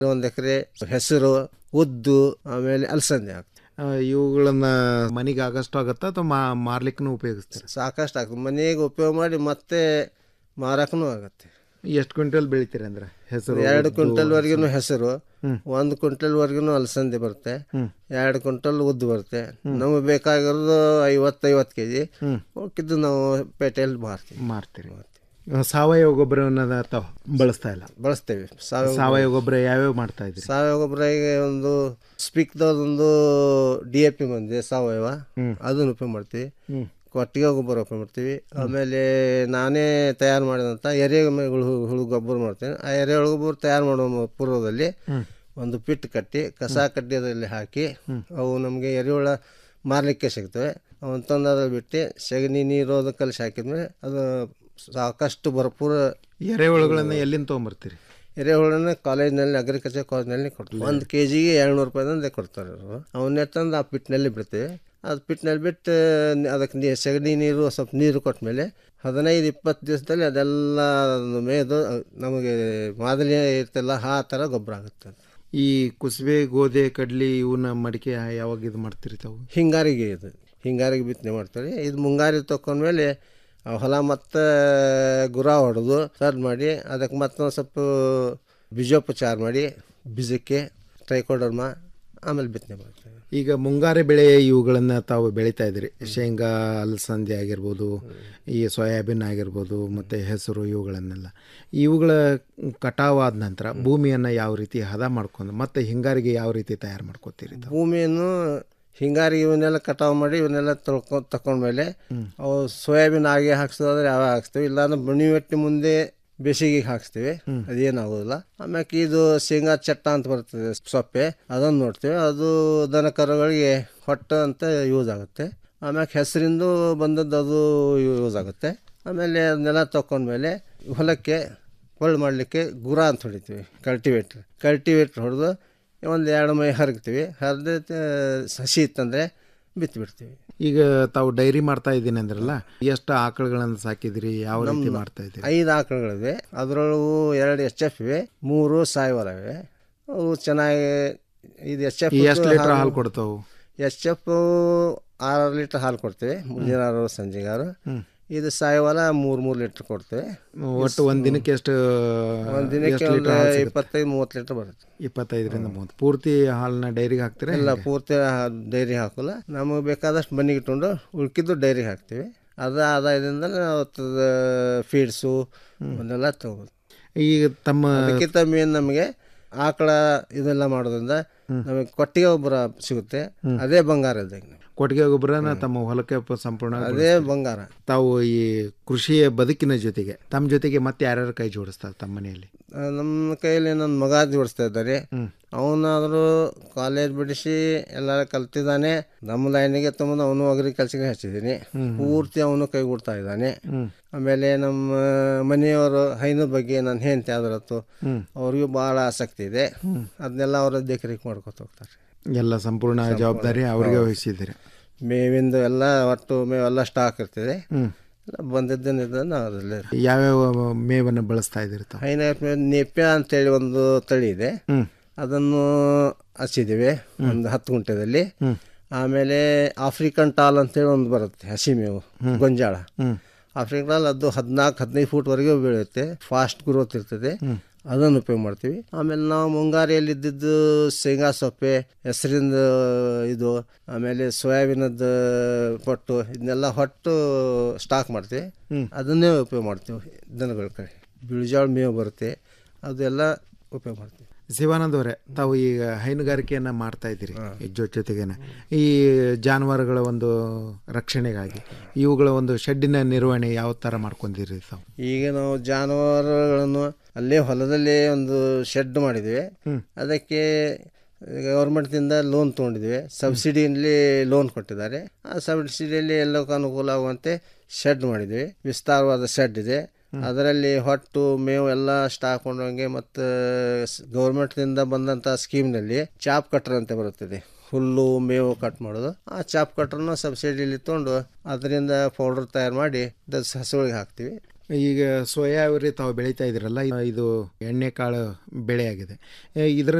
ಒಂದು ಎಕರೆ ಹೆಸರು ಉದ್ದು ಆಮೇಲೆ ಅಲಸಂದೆ ಹಾಕ್ತೀವಿ ಆ, ಇವುಗಳನ್ನ ಮನೆಗೆ ಆಗಷ್ಟು ಆಗತ್ತಾ ಅಥವಾ ಮಾ ಮಾರ್ಲಿಕ್ಕೂ ಉಪಯೋಗಿಸ್ತಾರೆ ಸಾಕಷ್ಟು ಆಗ್ತದೆ ಮನೆಗೆ ಉಪಯೋಗ ಮಾಡಿ ಮತ್ತೆ ಮಾರಕ್ಕೂ ಆಗುತ್ತೆ ಎಷ್ಟು ಕ್ವಿಂಟಲ್ ಬೆಳಿತೀರಿ ಅಂದ್ರೆ ಹೆಸರು ಎರಡು ಉದ್ದು, ಕ್ವಿಂಟಲ್ವರೆಗೂ ಹೆಸರು ಹ್ಮ್. ಒಂದು ಕ್ವಿಂಟಲ್ವರೆಗೂ ಅಲಸಂದೆ ಬರುತ್ತೆ ಹ್ಮ್. ಎರಡು ಕ್ವಿಂಟಲ್ ಉದ್ದು ಬರುತ್ತೆ ನಮಗೆ ಬೇಕಾಗಿರೋದು ಐವತ್ತೈವತ್ತು ಕೆ ಜಿ ಹ್ಮ್. ಉಳ್ಕಿದ್ದು ನಾವು ಪೇಟೆಯಲ್ಲಿ ಮಾರ್ತೀವಿ ಮಾರ್ತೀರಿ ಆ, ಸಾವಯವ ಗೊಬ್ಬರವನ್ನ ತಾವು ಬಳಸ್ತಾ ಇಲ್ಲ ಬಳಸ್ತೇವೆ ಸಾವಯವ ಸಾವಯವ ಗೊಬ್ಬರ ಯಾವ್ಯಾವ ಮಾಡ್ತಾ ಇದ್ರಿ ಸಾವಯವ ಗೊಬ್ಬರ ಈಗ ಒಂದು ಸ್ಪಿಕ್ದೊಂದು ಡಿ ಎ ಪಿ ಬಂದಿದೆ ಸಾವಯವ ಅದನ್ನು ಉಪಯೋಗ ಮಾಡ್ತೀವಿ ಹ್ಮ್. ಕೊಟ್ಟಿಗೆ ಗೊಬ್ಬರ ಉಪಯೋಗ ಮಾಡ್ತೀವಿ ಆಮೇಲೆ ನಾನೇ ತಯಾರು ಮಾಡಿದಂಥ ಎರೆಹುಳು ಹುಳು ಗೊಬ್ಬರ ಮಾಡ್ತೇನೆ ಆ ಎರೆಹುಳು ಗೊಬ್ಬರ ತಯಾರು ಮಾಡೋ ಪೂರ್ವದಲ್ಲಿ ಒಂದು ಪಿಟ್ ಕಟ್ಟಿ ಕಸ ಕಟ್ಟಿ ಅದರಲ್ಲಿ ಹಾಕಿ ಅವು ನಮಗೆ ಎರೆಹುಳ ಮಾರಲಿಕ್ಕೆ ಸಿಗ್ತವೆ ಅವನ್ನ ತಂದು ಅದ್ರಲ್ಲಿ ಬಿಟ್ಟು ಸಗಣಿ ನೀರು ಅದು ಕಲಸಿ ಹಾಕಿದ್ಮೇಲೆ ಅದು ಸಾಕಷ್ಟು ಭರಪೂರ ಎರೆಹುಳುಗಳನ್ನ ಎಲ್ಲಿಂದ ತೊಗೊಂಬರ್ತೀರಿ ಎರೆಹುಳನ ಕಾಲೇಜ್ನಲ್ಲಿ ಅಗ್ರಿಕಲ್ಚರ್ ಕಾಲೇಜ್ನಲ್ಲಿ ಕೊಡ್ತೀವಿ ಒಂದು ಕೆ ಜಿಗೆ ಏಳ್ನೂರು ರೂಪಾಯಿದಂದೆ ಕೊಡ್ತಾರೆ ಅವರು ಅವನ್ನೇ ತಂದು ಆ ಪಿಟ್ನಲ್ಲಿ ಬಿಡ್ತೀವಿ ಅದು ಪಿಟ್ನಲ್ಲಿ ಬಿಟ್ಟು ಅದಕ್ಕೆ ನೀ ಸಗಣಿ ನೀರು ಸ್ವಲ್ಪ ನೀರು ಕೊಟ್ಮೇಲೆ ಹದಿನೈದು ಇಪ್ಪತ್ತು ದಿವಸದಲ್ಲಿ ಅದೆಲ್ಲ ಮೇದು ನಮಗೆ ಮಾದಲಿ ಇರ್ತಲ್ಲ ಆ ಥರ ಗೊಬ್ಬರ ಆಗುತ್ತೆ ಅದು. ಈ ಕುಸುಬೆ ಗೋಧಿ ಕಡ್ಲಿ ಇವನ್ನ ಮಡಿಕೆ ಯಾವಾಗ ಇದು ಮಾಡ್ತೀರಿ ತಾವು ಹಿಂಗಾರಿಗೆ ಇದು ಹಿಂಗಾರಿಗೆ ಬಿತ್ತನೆ ಮಾಡ್ತಾರೆ ಇದು ಮುಂಗಾರಿ ತಕೊಂಡ್ಮೇಲೆ ಆ ಹೊಲ ಮತ್ತೆ ಗುರ ಹೊಡೆದು ಸರ್ ಮಾಡಿ ಅದಕ್ಕೆ ಮತ್ತೊಂದು ಸ್ವಲ್ಪ ಬೀಜೋಪಚಾರ ಮಾಡಿ ಬೀಜಕ್ಕೆ ಟ್ರೈಕೋಡರ್ಮ ಆಮೇಲೆ ಬಿತ್ತನೆ ಮಾಡ್ತೇವೆ ಈಗ ಮುಂಗಾರು ಬೆಳೆ ಇವುಗಳನ್ನ ತಾವು ಬೆಳೀತಾ ಇದ್ರಿ ಶೇಂಗಾ ಅಲಸಂದೆ ಆಗಿರ್ಬೋದು ಈ ಸೋಯಾಬೀನ್ ಆಗಿರ್ಬೋದು ಮತ್ತು ಹೆಸರು ಇವುಗಳನ್ನೆಲ್ಲ ಇವುಗಳ ಕಟಾವಾದ ನಂತರ ಭೂಮಿಯನ್ನು ಯಾವ ರೀತಿ ಹದ ಮಾಡ್ಕೊಂಡು ಮತ್ತೆ ಹಿಂಗಾರಿಗೆ ಯಾವ ರೀತಿ ತಯಾರು ಮಾಡ್ಕೋತೀರಿ ತಾವು ಭೂಮಿಯನ್ನು ಹಿಂಗಾರಿ ಇವನ್ನೆಲ್ಲ ಕಟಾವು ಮಾಡಿ ಇವನ್ನೆಲ್ಲ ತೊಳ್ಕೊ ತಕೊಂಡ್ಮೇಲೆ ಅವು ಸೋಯಾಬೀನ್ ಹಾಗೆ ಹಾಕ್ಸೋದಾದ್ರೆ ಯಾವ ಹಾಕ್ಸ್ತೀವಿ ಇಲ್ಲಾಂದ್ರೆ ಬಣಿ ಒಟ್ಟಿ ಮುಂದೆ ಬೇಸಿಗೆಗೆ ಹಾಕ್ಸ್ತೀವಿ ಅದೇನಾಗೋದಿಲ್ಲ ಆಮ್ಯಾಕೆ ಇದು ಶೇಂಗಾ ಚಟ್ಟ ಅಂತ ಬರ್ತದೆ ಸೊಪ್ಪೆ ಅದನ್ನು ನೋಡ್ತೀವಿ ಅದು ದನ ಕರುಗಳಿಗೆ ಹೊಟ್ಟ ಅಂತ ಯೂಸ್ ಆಗುತ್ತೆ ಆಮ್ಯಾಕೆ ಹೆಸರಿಂದು ಬಂದದ್ದು ಅದು ಯೂಸ್ ಆಗುತ್ತೆ ಆಮೇಲೆ ಅದನ್ನೆಲ್ಲ ತಕೊಂಡ್ಮೇಲೆ ಹೊಲಕ್ಕೆ ಹೊಳ್ಳು ಮಾಡಲಿಕ್ಕೆ ಗುರ ಅಂತ ಹೊಡಿತೀವಿ ಕಲ್ಟಿವೇಟ್ರ್ ಕಲ್ಟಿವೇಟ್ರ್ ಹೊಡೆದು ಒಂದು ಎರಡು ಮೈ ಹರಗ್ತೀವಿ ಹರಿದ ಹಸಿ ಇತ್ತಂದರೆ ಬಿತ್ತಿಬಿಡ್ತೀವಿ ಈಗ ತಾವು ಡೈರಿ ಮಾಡ್ತಾ ಇದ್ದೀನಿ ಅಂದ್ರಲ್ಲ ಎಷ್ಟು ಆಕಳುಗಳನ್ನು ಸಾಕಿದಿರಿ ಯಾವ ರೀತಿ ಮಾಡ್ತಾ ಇದ್ದೀರಿ ಐದು ಆಕಳುಗಳಿವೆ ಅದರೊಳಗೂ ಎರಡು ಎಚ್ ಎಫ್ ಇವೆ ಮೂರು ಸಾಯಿವಾಲ ಇವೆ ಅವು ಚೆನ್ನಾಗಿ ಇದು ಎಚ್ ಎಫ್ ಎಷ್ಟು ಲೀಟರ್ ಹಾಲು ಕೊಡ್ತಾವು ಎಚ್ ಎಫ್ ಆರು ಲೀಟ್ರ್ ಹಾಲು ಕೊಡ್ತೀವಿ ಮುಂಜಾನೆ ಆರು ಸಂಜೆಗೆ ಆರು ಇದು ಸಾಯಿವಾಲ ಮೂರು ಮೂರು ಲೀಟ್ರ್ ಕೊಡ್ತೇವೆ ಒಟ್ಟು ಒಂದು ದಿನಕ್ಕೆ ಎಷ್ಟು ಒಂದು ದಿನಕ್ಕೆ ಎಷ್ಟು ಒಂದು ಲೀಟರ್ ಹಾಲು ಸಿಗುತ್ತೆ? ಇಪ್ಪತ್ತೈದು ಮೂವತ್ತು ಲೀಟ್ರ್ ಬರುತ್ತೆ ಇಪ್ಪತ್ತೈದರಿಂದ ಮೂವತ್ತು ಪೂರ್ತಿ ಹಾಲನ್ನ ಡೈರಿಗೆ ಹಾಕ್ತೀರಾ ಇಲ್ಲ ಪೂರ್ತಿ ಡೈರಿ ಹಾಕಲ್ಲ ನಮಗೆ ಬೇಕಾದಷ್ಟು ಮನೆಗೆ ಇಟ್ಕೊಂಡು ಉಳ್ಕಿದ್ದು ಡೈರಿಗೆ ಹಾಕ್ತೀವಿ ಅದ ಆದಾಯದಿಂದ ನಾವು ಫೀಡ್ಸು ಅವನ್ನೆಲ್ಲ ತಗೋದು ಈಗ ತಮ್ಮ ಅದಕ್ಕಿಂತ ಮೇನ್ ನಮಗೆ ಆಕಳ ಇದೆಲ್ಲ ಮಾಡೋದ್ರಿಂದ ನಮಗೆ ಕೊಟ್ಟಿಗೆ ಗೊಬ್ಬರ ಸಿಗುತ್ತೆ ಅದೇ ಬಂಗಾರ ಇದ್ದಂಗೆ ನಮ್ಗೆ. ಕೊಟ್ಟಿಗೆ ಗೊಬ್ಬರನ ತಮ್ಮ ಹೊಲಕ್ಕೆ ಪ- ಸಂಪೂರ್ಣ ಅದೇ ಬಂಗಾರ ತಾವು ಈ ಕೃಷಿಯ ಬದುಕಿನ ಜೊತೆಗೆ ತಮ್ಮ ಜೊತೆಗೆ ಮತ್ತೆ ಯಾರ್ಯಾರು ಕೈ ಜೋಡಿಸ್ತಾರೆ ತಮ್ಮ ಮನೆಯಲ್ಲಿ ಆ, ನಮ್ಮ ಕೈಯಲ್ಲಿ ನನ್ನ ಮಗ ಜೋಡಿಸ್ತಾ ಇದ್ದಾರೆ ಅವನಾದರೂ ಕಾಲೇಜ್ ಬಿಡಿಸಿ ಎಲ್ಲ ಕಲ್ತಿದ್ದಾನೆ ನಮ್ಮ ಲೈನಿಗೆ ತುಂಬ ಅವನು ಅಗ್ರಿಕಲ್ಚರ್ಗೆ ಹಚ್ಚಿದ್ದೀನಿ ಪೂರ್ತಿ ಅವನು ಕೈಗೂಡ್ತಾ ಇದ್ದಾನೆ ಆಮೇಲೆ ನಮ್ಮ ಮನೆಯವರು ಹೈನದ ಬಗ್ಗೆ ನನ್ನ ಹೆಂಡತಿ ಆದ್ರತ್ತು ಅವ್ರಿಗೂ ಭಾಳ ಆಸಕ್ತಿ ಇದೆ ಅದನ್ನೆಲ್ಲ ಅವರು ದೇಖರೇಖ್ ಮಾಡ್ಕೊತ ಹೋಗ್ತಾರೆ ಎಲ್ಲ ಸಂಪೂರ್ಣ ಜವಾಬ್ದಾರಿ ಅವರಿಗೆ ವಹಿಸಿದ್ದೀರಿ ಮೇವಿಂದು ಎಲ್ಲ ಒಟ್ಟು ಮೇವೆಲ್ಲ ಸ್ಟಾಕ್ ಇರ್ತದೆ ಹ್ಮ್. ಎಲ್ಲ ಬಂದಿದ್ದೇನಿದೆ ನಾವು ಅದರಲ್ಲೇ ಯಾವ್ಯಾವ ಮೇವನ್ನು ಬಳಸ್ತಾ ಇದ್ದೀರಿ ತಾವು ಹೈನ ನೇಪ್ಯ ಅಂತೇಳಿ ಒಂದು ತಳಿ ಇದೆ ಹ್ಮ್. ಅದನ್ನು ಹಚ್ಚಿದ್ದೀವಿ ಒಂದು ಹತ್ತು ಗುಂಟೆದಲ್ಲಿ ಆಮೇಲೆ ಆಫ್ರಿಕನ್ ಟಾಲ್ ಅಂತೇಳಿ ಒಂದು ಬರುತ್ತೆ ಹಸಿ ಮೇವು ಗೊಂಜಾಳ ಆಫ್ರಿಕನ್ ಟಾಲ್ ಅದು ಹದಿನಾಲ್ಕು ಹದಿನೈದು ಫೂಟ್ವರೆಗೆ ಬೆಳೆಯುತ್ತೆ ಫಾಸ್ಟ್ ಗ್ರೋತ್ ಇರ್ತದೆ ಅದನ್ನು ಉಪಯೋಗ ಮಾಡ್ತೀವಿ ಆಮೇಲೆ ನಾವು ಮುಂಗಾರಿಯಲ್ಲಿ ಇದ್ದಿದ್ದು ಶೇಂಗಾ ಸೊಪ್ಪೆ ಹೆಸರಿಂದ ಇದು ಆಮೇಲೆ ಸೋಯಾಬೀನದ ಪೊಟ್ಟು ಇದನ್ನೆಲ್ಲ ಹೊಟ್ಟು ಸ್ಟಾಕ್ ಮಾಡ್ತೀವಿ ಅದನ್ನೇ ಉಪಯೋಗ ಮಾಡ್ತೀವಿ ದನಗಳ ಕಡೆ ಬಿಳಿಜಾಳ ಮೇವು ಬರುತ್ತೆ ಅದೆಲ್ಲ ಉಪಯೋಗ ಮಾಡ್ತೀವಿ ಶಿವಾನಂದ್ ಅವರೇ ತಾವು ಈಗ ಹೈನುಗಾರಿಕೆಯನ್ನು ಮಾಡ್ತಾ ಇದ್ದೀರಿ ಜೊ ಜೊತೆಗೇನೆ ಈ ಜಾನುವಾರುಗಳ ಒಂದು ರಕ್ಷಣೆಗಾಗಿ ಇವುಗಳ ಒಂದು ಶೆಡ್ಡಿನ ನಿರ್ವಹಣೆ ಯಾವ ಥರ ಮಾಡ್ಕೊಂಡಿರಿ ತಾವು ಈಗ ನಾವು ಜಾನುವಾರುಗಳನ್ನು ಅಲ್ಲೇ ಹೊಲದಲ್ಲೇ ಒಂದು ಶೆಡ್ ಮಾಡಿದ್ವಿ ಅದಕ್ಕೆ ಗೌರ್ಮೆಂಟ್ದಿಂದ ಲೋನ್ ತೊಗೊಂಡಿದ್ವಿ ಸಬ್ಸಿಡಿಯಲ್ಲಿ ಲೋನ್ ಕೊಟ್ಟಿದ್ದಾರೆ ಆ ಸಬ್ಸಿಡಿಯಲ್ಲಿ ಎಲ್ಲಕ್ಕೂ ಅನುಕೂಲ ಆಗುವಂತೆ ಶೆಡ್ ಮಾಡಿದ್ವಿ ವಿಸ್ತಾರವಾದ ಶೆಡ್ ಇದೆ ಅದರಲ್ಲಿ ಹೊಟ್ಟು ಮೇವು ಎಲ್ಲ ಸ್ಟಾಕ್ ಕೊಂಡಂಗೆ ಮತ್ತು ಗೌರ್ಮೆಂಟ್ದಿಂದ ಬಂದಂಥ ಸ್ಕೀಮ್ನಲ್ಲಿ ಚಾಪ್ ಕಟ್ರ್ ಅಂತ ಬರುತ್ತದೆ ಹುಲ್ಲು ಮೇವು ಕಟ್ ಮಾಡೋದು ಆ ಚಾಪ್ ಕಟ್ರನ್ನು ಸಬ್ಸಿಡಿಯಲ್ಲಿ ತೊಗೊಂಡು ಅದರಿಂದ ಪೌಡರ್ ತಯಾರು ಮಾಡಿ ಹಸುಗಳಿಗೆ ಹಾಕ್ತೀವಿ ಈಗ ಸೋಯಾ ಅವರಿ ತಾವು ಬೆಳೀತಾ ಇದ್ದೀರಲ್ಲ ಇದು ಎಣ್ಣೆಕಾಳು ಬೆಳೆ ಆಗಿದೆ ಇದರ